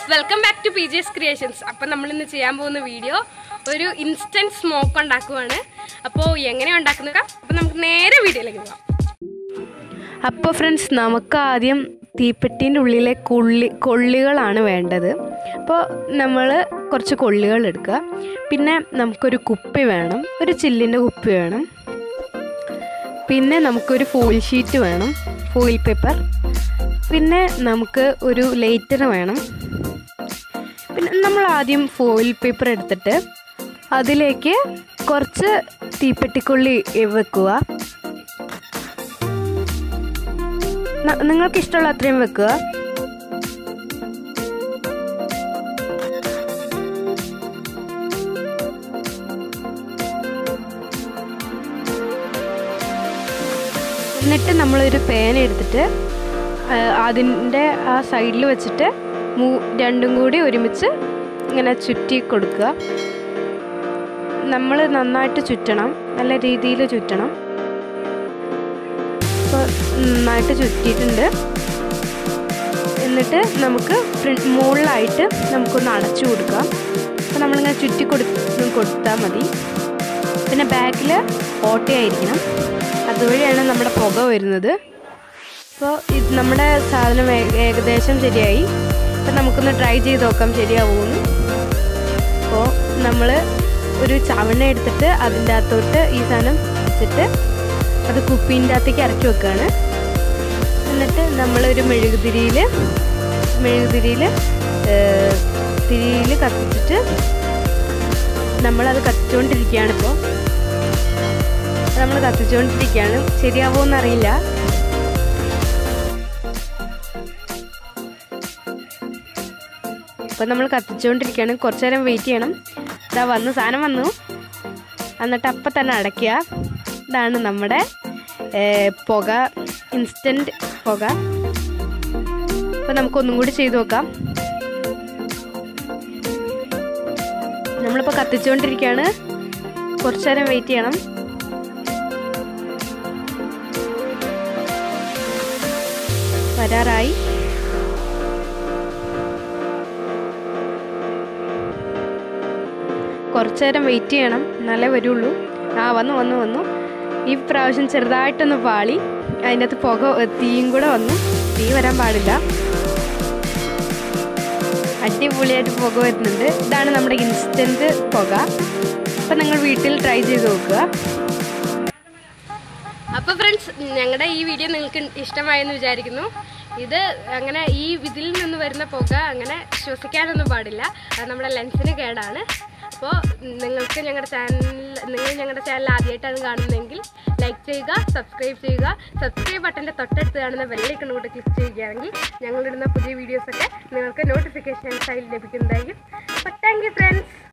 welcome back to P G S creations അപ്പം നമ്മൾ ഇന്ന് ചെയ്യാൻ പോകുന്ന വീഡിയോ ഒരു ഇൻസ്റ്റൻറ്റ് സ്മോക്ക് ഉണ്ടാക്കുവാണ് അപ്പോൾ എങ്ങനെ ഉണ്ടാക്കുന്നത് അപ്പം നമുക്ക് നേരെ വീഡിയോയിലേക്ക് പോകാം അപ്പോൾ ഫ്രണ്ട്സ് നമുക്ക് ആദ്യം തീപ്പെട്ടീൻ്റെ ഉള്ളിലെ കൊള്ളി കൊള്ളികളാണ് വേണ്ടത് അപ്പോൾ നമ്മൾ കുറച്ച് കൊള്ളികൾ എടുക്കുക പിന്നെ നമുക്കൊരു കുപ്പി വേണം ഒരു ചില്ലിൻ്റെ കുപ്പി വേണം പിന്നെ നമുക്കൊരു ഫോയിൽ ഷീറ്റ് വേണം ഫോയിൽ പേപ്പർ പിന്നെ നമുക്ക് ഒരു ലൈറ്റർ വേണം പിന്നെ നമ്മൾ ആദ്യം ഫോയിൽ പേപ്പർ എടുത്തിട്ട് അതിലേക്ക് കുറച്ച് തീപ്പെട്ടിക്കൊള്ളി വെക്കുക ന- നിങ്ങൾക്ക് ഇഷ്ടമുള്ള അത്രയും വെക്കുക എന്നിട്ട് നമ്മളൊരു പേന എടുത്തിട്ട് ആ, അതിൻ്റെ ആ സൈഡിൽ വെച്ചിട്ട് മൂ രണ്ടും കൂടി ഒരുമിച്ച് ഇങ്ങനെ ചുറ്റി കൊടുക്കുക നമ്മൾ നന്നായിട്ട് ചുറ്റണം നല്ല രീതിയിൽ ചുറ്റണം ഇപ്പോൾ നന്നായിട്ട് ചുറ്റിയിട്ടുണ്ട് എന്നിട്ട് നമുക്ക് ഫ്രണ്ട് മുകളിലായിട്ട് നമുക്കൊന്ന് അടച്ചു കൊടുക്കാം അപ്പോൾ നമ്മളിങ്ങനെ ചുറ്റി കൊടു കൊടുത്താൽ മതി പിന്നെ ബാക്കിൽ ഓട്ടയായിരിക്കണം അതുവഴിയാണ് നമ്മുടെ പുക വരുന്നത് അപ്പോൾ ഇത് നമ്മുടെ സാധനം ഏ- ഏകദേശം ശരിയായി അപ്പോൾ നമുക്കൊന്ന് ട്രൈ ചെയ്ത് നോക്കാം ശരിയാവുമെന്ന് അപ്പോൾ നമ്മൾ ഒരു ചവണ എടുത്തിട്ട് അതിൻ്റെ അകത്തോട്ട് ഈ സാധനം വെച്ചിട്ട് അത് കുപ്പീൻ്റെ അകത്തേക്ക് ഇറക്കി വെക്കുകയാണ് എന്നിട്ട് നമ്മളൊരു മെഴുകുതിരിയിൽ മെഴുകുതിരിയിൽ തിരിയിൽ കത്തിച്ചിട്ട് നമ്മളത് കത്തിച്ചുകൊണ്ടിരിക്കുകയാണ് ഇപ്പോൾ നമ്മൾ കത്തിച്ചുകൊണ്ടിരിക്കുകയാണ് ശരിയാവുമോ എന്നറിയില്ല ഇപ്പം നമ്മൾ കത്തിച്ചുകൊണ്ടിരിക്കുകയാണ് കുറച്ച് നേരം വെയിറ്റ് ചെയ്യണം ഇതാ വന്നു സാധനം വന്നു എന്നിട്ട് അപ്പം തന്നെ അടയ്ക്കുക ഇതാണ് നമ്മുടെ ഏർ, പുക ഇൻസ്റ്റൻറ്റ് പുക അപ്പം നമുക്കൊന്നും കൂടി ചെയ്തു നോക്കാം നമ്മളിപ്പോൾ കത്തിച്ചുകൊണ്ടിരിക്കുകയാണ് കുറച്ച് നേരം വെയിറ്റ് ചെയ്യണം വരാറായി കുറച്ച് നേരം വെയിറ്റ് ചെയ്യണം എന്നാലേ വരുള്ളൂ ആ വന്നു വന്നു വന്നു ഈ പ്രാവശ്യം ചെറുതായിട്ടൊന്ന് പാളി അതിൻ്റെ അകത്ത് പുക തീയും കൂടെ വന്നു തീ വരാൻ പാടില്ല അടിപൊളിയായിട്ട് പുക വരുന്നുണ്ട് ഇതാണ് നമ്മുടെ ഇൻസ്റ്റൻറ്റ് പുക അപ്പം നിങ്ങൾ വീട്ടിൽ ട്രൈ ചെയ്ത് നോക്കുക അപ്പോൾ ഫ്രണ്ട്സ് ഞങ്ങളുടെ ഈ വീഡിയോ നിങ്ങൾക്ക് ഇഷ്ടമായെന്ന് വിചാരിക്കുന്നു ഇത് അങ്ങനെ ഈ ഇതിൽ നിന്ന് വരുന്ന പുക അങ്ങനെ ശ്വസിക്കാനൊന്നും പാടില്ല അത് നമ്മുടെ ലെൻസിന് കേടാണ് അപ്പോൾ നിങ്ങൾക്ക് ഞങ്ങളുടെ ചാനൽ നിങ്ങൾ ഞങ്ങളുടെ ചാനൽ ആദ്യമായിട്ടാണ് കാണുന്നതെങ്കിൽ ലൈക്ക് ചെയ്യുക സബ്സ്ക്രൈബ് ചെയ്യുക സബ്സ്ക്രൈബ് ബട്ടൻ്റെ തൊട്ടടുത്ത് കാണുന്ന ബെല്ലൈക്കൺ കൂടെ ക്ലിക്ക് ചെയ്യുകയാണെങ്കിൽ ഞങ്ങളിടുന്ന പുതിയ വീഡിയോസൊക്കെ നിങ്ങൾക്ക് നോട്ടിഫിക്കേഷൻ സൈഡിൽ ലഭിക്കുന്നതായിരിക്കും അപ്പോൾ താങ്ക് യു ഫ്രണ്ട്സ്